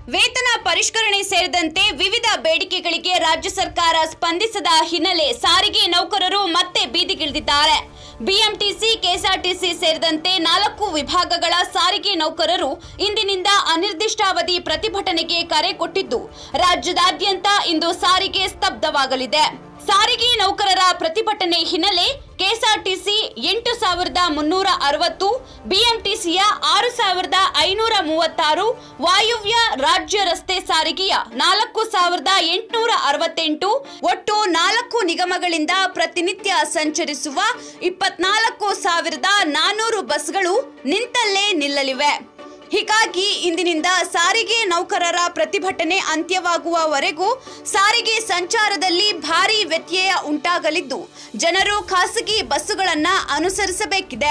ವೇತನ ಪರಿಷ್ಕರಣೆ ಸೇರಿದಂತೆ ವಿವಿಧ ಬೇಡಿಕೆಗಳಿಗೆ ರಾಜ್ಯ ಸರ್ಕಾರ ಸ್ಪಂದಿಸದ ಹಿನ್ನೆಲೆ ಸಾರಿಗೆ ನೌಕರರು ಮತ್ತೆ ಬೀದಿಗಿಳಿದಿದ್ದಾರೆ ಬಿಎಂಟಿಸಿ ಕೆಎಸ್ಆರ್ಟಿಸಿ ಸೇರಿದಂತೆ ನಾಲ್ಕು ವಿಭಾಗಗಳ ಸಾರಿಗೆ ನೌಕರರು ಇಂದಿನಿಂದ ಅನಿರ್ದಿಷ್ಟಾವಧಿ ಪ್ರತಿಭಟನೆಗೆ ಕರೆ ಕೊಟ್ಟಿದ್ದು ರಾಜ್ಯದಾದ್ಯಂತ ಇಂದು ಸಾರಿಗೆ ಸ್ತಬ್ಧವಾಗಲಿದೆ ಸಾರಿಗೆ ನೌಕರರ ಪ್ರತಿಭಟನೆ ಹಿನ್ನೆಲೆ ಕೆಎಸ್ಆರ್ಟಿಸಿ ಎಂಟು ಸಾವಿರದ ಮುನ್ನೂರ ಅರವತ್ತು ಬಿಎಂಟಿಸಿಯ ಆರು ಸಾವಿರದ ಐನೂರ ಮೂವತ್ತಾರು ವಾಯುವ್ಯ ರಾಜ್ಯ ರಸ್ತೆ ಸಾರಿಗೆಯ ನಾಲ್ಕು ಸಾವಿರದ ಎಂಟುನೂರ ಅರವತ್ತೆಂಟು ಒಟ್ಟು ನಾಲ್ಕು ನಿಗಮಗಳಿಂದ ಪ್ರತಿನಿತ್ಯ ಸಂಚರಿಸುವ ಇಪ್ಪತ್ನಾಲ್ಕು ಸಾವಿರದ ನಾನೂರು ಬಸ್ಗಳು ನಿಂತಲ್ಲೇ ನಿಲ್ಲಲಿವೆ ಹೀಗಾಗಿ ಇಂದಿನಿಂದ ಸಾರಿಗೆ ನೌಕರರ ಪ್ರತಿಭಟನೆ ಅಂತ್ಯವಾಗುವವರೆಗೂ ಸಾರಿಗೆ ಸಂಚಾರದಲ್ಲಿ ಭಾರೀ ವ್ಯತ್ಯಯ ಉಂಟಾಗಲಿದ್ದು ಜನರು ಖಾಸಗಿ ಬಸ್ಸುಗಳನ್ನು ಅನುಸರಿಸಬೇಕಿದೆ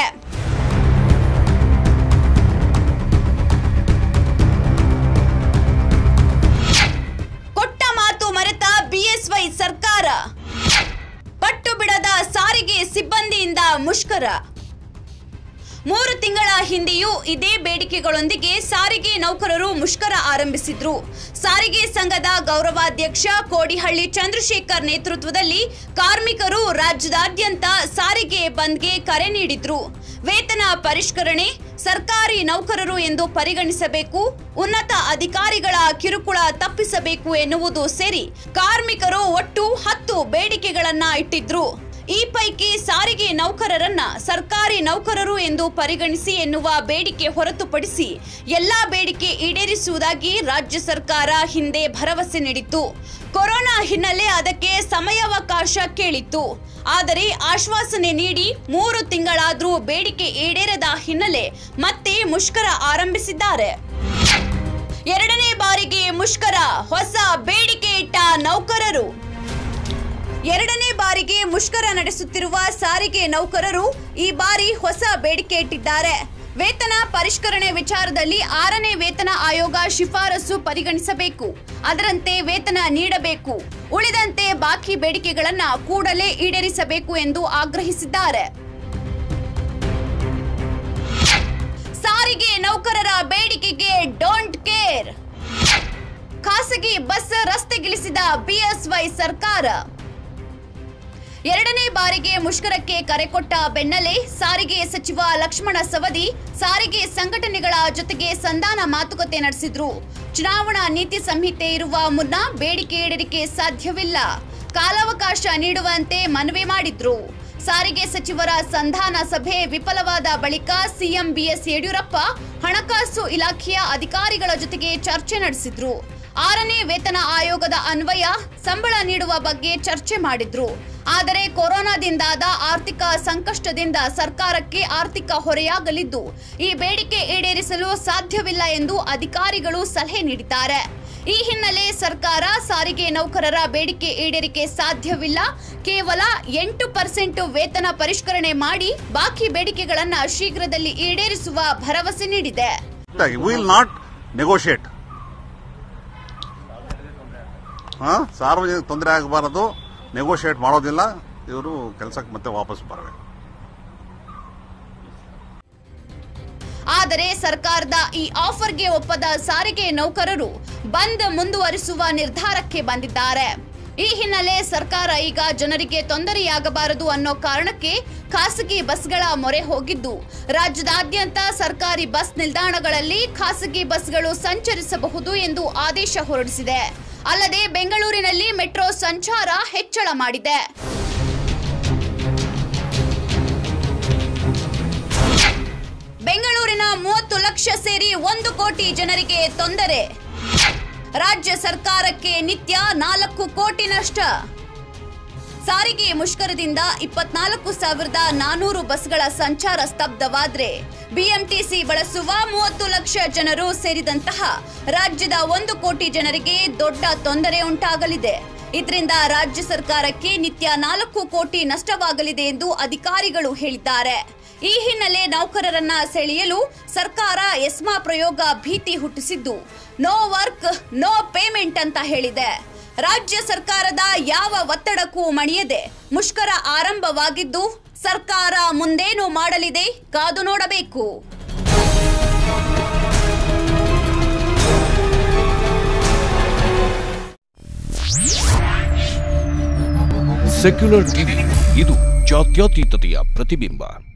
ಕೊಟ್ಟ ಮಾತು ಮರೆತ ಬಿಎಸ್ವೈ ಸರ್ಕಾರ ಪಟ್ಟು ಬಿಡದ ಸಾರಿಗೆ ಸಿಬ್ಬಂದಿಯಿಂದ ಮುಷ್ಕರ ಮೂರು ತಿಂಗಳ ಹಿಂದೆಯೂ ಇದೇ ಬೇಡಿಕೆಗಳೊಂದಿಗೆ ಸಾರಿಗೆ ನೌಕರರು ಮುಷ್ಕರ ಆರಂಭಿಸಿದ್ರು ಸಾರಿಗೆ ಸಂಘದ ಗೌರವಾಧ್ಯಕ್ಷ ಕೋಡಿಹಳ್ಳಿ ಚಂದ್ರಶೇಖರ್ ನೇತೃತ್ವದಲ್ಲಿ ಕಾರ್ಮಿಕರು ರಾಜ್ಯದಾದ್ಯಂತ ಸಾರಿಗೆ ಬಂದ್ಗೆ ಕರೆ ನೀಡಿದ್ರು ವೇತನ ಪರಿಷ್ಕರಣೆ ಸರ್ಕಾರಿ ನೌಕರರು ಎಂದು ಪರಿಗಣಿಸಬೇಕು ಉನ್ನತ ಅಧಿಕಾರಿಗಳ ಕಿರುಕುಳ ತಪ್ಪಿಸಬೇಕು ಎನ್ನುವುದು ಸೇರಿ ಕಾರ್ಮಿಕರು ಒಟ್ಟು ಹತ್ತು ಬೇಡಿಕೆಗಳನ್ನ ಇಟ್ಟಿದ್ರು ಈ ಪೈಕಿ ಸಾರಿಗೆ ನೌಕರರನ್ನ ಸರ್ಕಾರಿ ನೌಕರರು ಎಂದು ಪರಿಗಣಿಸಿ ಎನ್ನುವ ಬೇಡಿಕೆ ಹೊರತುಪಡಿಸಿ ಎಲ್ಲಾ ಬೇಡಿಕೆ ಈಡೇರಿಸುವುದಾಗಿ ರಾಜ್ಯ ಸರ್ಕಾರ ಹಿಂದೆ ಭರವಸೆ ನೀಡಿತ್ತು ಕೊರೋನಾ ಹಿನ್ನೆಲೆ ಅದಕ್ಕೆ ಸಮಯಾವಕಾಶ ಕೇಳಿತ್ತು ಆದರೆ ಆಶ್ವಾಸನೆ ನೀಡಿ ಮೂರು ತಿಂಗಳಾದ್ರೂ ಬೇಡಿಕೆ ಈಡೇರದ ಹಿನ್ನೆಲೆ ಮತ್ತೆ ಮುಷ್ಕರ ಆರಂಭಿಸಿದ್ದಾರೆ ಎರಡನೇ ಬಾರಿಗೆ ಮುಷ್ಕರ ಹೊಸ ಬೇಡಿಕೆ ಇಟ್ಟ ನೌಕರರು ಎರಡನೇ ಬಾರಿಗೆ ಮುಷ್ಕರ ನಡೆಸುತ್ತಿರುವ ಸಾರಿಗೆ ನೌಕರರು ಈ ಬಾರಿ ಹೊಸ ಬೇಡಿಕೆ ಇಟ್ಟಿದ್ದಾರೆ ವೇತನ ಪರಿಷ್ಕರಣೆ ವಿಚಾರದಲ್ಲಿ ಆರನೇ ವೇತನ ಆಯೋಗ ಶಿಫಾರಸು ಪರಿಗಣಿಸಬೇಕು ಅದರಂತೆ ವೇತನ ನೀಡಬೇಕು ಉಳಿದಂತೆ ಬಾಕಿ ಬೇಡಿಕೆಗಳನ್ನ ಕೂಡಲೇ ಈಡೇರಿಸಬೇಕು ಎಂದು ಆಗ್ರಹಿಸಿದ್ದಾರೆ ಸಾರಿಗೆ ನೌಕರರ ಬೇಡಿಕೆಗೆ ಡೋಂಟ್ ಕೇರ್ ಖಾಸಗಿ ಬಸ್ ರಸ್ತೆಗಿಳಿಸಿದ ಬಿಎಸ್ವೈ ಸರ್ಕಾರ ಎರಡನೇ ಬಾರಿಗೆ ಮುಷ್ಕರಕ್ಕೆ ಕರೆ ಕೊಟ್ಟ ಬೆನ್ನಲ್ಲೇ ಸಾರಿಗೆ ಸಚಿವ ಲಕ್ಷ್ಮಣ ಸವದಿ ಸಾರಿಗೆ ಸಂಘಟನೆಗಳ ಜೊತೆಗೆ ಸಂಧಾನ ಮಾತುಕತೆ ನಡೆಸಿದ್ರು ಚುನಾವಣಾ ನೀತಿ ಸಂಹಿತೆ ಇರುವ ಮುನ್ನ ಬೇಡಿಕೆ ಈಡೇರಿಕೆ ಸಾಧ್ಯವಿಲ್ಲ ಕಾಲಾವಕಾಶ ನೀಡುವಂತೆ ಮನವಿ ಮಾಡಿದ್ರು ಸಾರಿಗೆ ಸಚಿವರ ಸಂಧಾನ ಸಭೆ ವಿಫಲವಾದ ಬಳಿಕ ಸಿಎಂ ಬಿಎಸ್ ಯಡಿಯೂರಪ್ಪ ಹಣಕಾಸು ಇಲಾಖೆಯ ಅಧಿಕಾರಿಗಳ ಜೊತೆಗೆ ಚರ್ಚೆ ನಡೆಸಿದ್ರು ಆರನೇ ವೇತನ ಆಯೋಗದ ಅನ್ವಯ ಸಂಬಳ ನೀಡುವ ಬಗ್ಗೆ ಚರ್ಚೆ ಮಾಡಿದ್ರು ಆದರೆ ಕೊರೋನಾದಿಂದಾದ ಆರ್ಥಿಕ ಸಂಕಷ್ಟದಿಂದ ಸರ್ಕಾರಕ್ಕೆ ಆರ್ಥಿಕ ಹೊರೆಯಾಗಲಿದ್ದು ಈ ಬೇಡಿಕೆ ಈಡೇರಿಸಲು ಸಾಧ್ಯವಿಲ್ಲ ಎಂದು ಅಧಿಕಾರಿಗಳು ಸಲಹೆ ನೀಡಿದ್ದಾರೆ ಈ ಹಿನ್ನೆಲೆ ಸರ್ಕಾರ ಸಾರಿಗೆ ನೌಕರರ ಬೇಡಿಕೆ ಈಡೇರಿಕೆ ಸಾಧ್ಯವಿಲ್ಲ ಕೇವಲ ಎಂಟು ಪರ್ಸೆಂಟ್ ವೇತನ ಪರಿಷ್ಕರಣೆ ಮಾಡಿ ಬಾಕಿ ಬೇಡಿಕೆಗಳನ್ನ ಶೀಘ್ರದಲ್ಲಿ ಈಡೇರಿಸುವ ಭರವಸೆ ನೀಡಿದೆ ವಿಲ್ ನಾಟ್ ನೆಗೋಷಿಯೇಟ್ ಸಾರ್ವಜನಿಕ ತೊಂದರೆ ಆಗಬಾರದು ನೆಗೋಷಿಯೇಟ್ ಮಾಡೋದಿಲ್ಲ ಇವರು ಕೆಲಸಕ್ಕೆ ಮತ್ತೆ ವಾಪಸ್ ಬರಬೇಕು ಆದರೆ ಸರ್ಕಾರದ ಈ ಆಫರ್ಗೆ ಒಪ್ಪದ ಸಾರಿಗೆ ನೌಕರರು ಬಂದ್ ಮುಂದುವರಿಸುವ ನಿರ್ಧಾರಕ್ಕೆ ಬಂದಿದ್ದಾರೆ ಈ ಹಿನ್ನೆಲೆ ಸರ್ಕಾರ ಈಗ ಜನರಿಗೆ ತೊಂದರೆಯಾಗಬಾರದು ಅನ್ನೋ ಕಾರಣಕ್ಕೆ ಖಾಸಗಿ ಬಸ್ಗಳ ಮೊರೆ ಹೋಗಿದ್ದು ರಾಜ್ಯದಾದ್ಯಂತ ಸರ್ಕಾರಿ ಬಸ್ ನಿಲ್ದಾಣಗಳಲ್ಲಿ ಖಾಸಗಿ ಬಸ್ಗಳು ಸಂಚರಿಸಬಹುದು ಎಂದು ಆದೇಶ ಹೊರಡಿಸಿದೆ ಅಲ್ಲದೆ ಬೆಂಗಳೂರಿನಲ್ಲಿ ಮೆಟ್ರೋ ಸಂಚಾರ ಹೆಚ್ಚಳ ಮಾಡಿದೆ ಬೆಂಗಳೂರಿನ ಮೂವತ್ತು ಲಕ್ಷ ಸೇರಿ ಒಂದು ಕೋಟಿ ಜನರಿಗೆ ತೊಂದರೆ ರಾಜ್ಯ ಸರ್ಕಾರಕ್ಕೆ ನಿತ್ಯ ನಾಲ್ಕು ಕೋಟಿ ನಷ್ಟ ಸಾರಿಗೆ ಮುಷ್ಕರದಿಂದ ಇಪ್ಪತ್ನಾಲ್ಕು ಸಾವಿರದ ನಾನೂರು ಬಸ್ಗಳ ಸಂಚಾರ ಸ್ತಬ್ಧವಾದ್ರೆ ಬಿಎಂಟಿಸಿ ಬಳಸುವ ಮೂವತ್ತು ಲಕ್ಷ ಜನರು ಸೇರಿದಂತಹ ರಾಜ್ಯದ ಒಂದು ಕೋಟಿ ಜನರಿಗೆ ದೊಡ್ಡ ತೊಂದರೆ ಉಂಟಾಗಲಿದೆ ಇದರಿಂದ ರಾಜ್ಯ ಸರ್ಕಾರಕ್ಕೆ ನಿತ್ಯ ನಾಲ್ಕು ಕೋಟಿ ನಷ್ಟವಾಗಲಿದೆ ಎಂದು ಅಧಿಕಾರಿಗಳು ಹೇಳಿದ್ದಾರೆ ಈ ಹಿನ್ನೆಲೆ ನೌಕರರನ್ನ ಸೆಳೆಯಲು ಸರ್ಕಾರ ಎಸ್ಮಾ ಪ್ರಯೋಗ ಭೀತಿ ಹುಟ್ಟಿಸಿದ್ದು ನೋ ವರ್ಕ್ ನೋ ಪೇಮೆಂಟ್ ಅಂತ ಹೇಳಿದೆ ರಾಜ್ಯ ಸರ್ಕಾರದ ಯಾವ ಒತ್ತಡಕ್ಕೂ ಮಣಿಯದೆ ಮುಷ್ಕರ ಆರಂಭವಾಗಿದ್ದು ಸರ್ಕಾರ ಮುಂದೇನು ಮಾಡಲಿದೆ ಕಾದು ನೋಡಬೇಕು ಸೆಕ್ಯುಲರ್ ಟಿವಿ ಇದು ಜಾತ್ಯತೀತತೆಯ ಪ್ರತಿಬಿಂಬ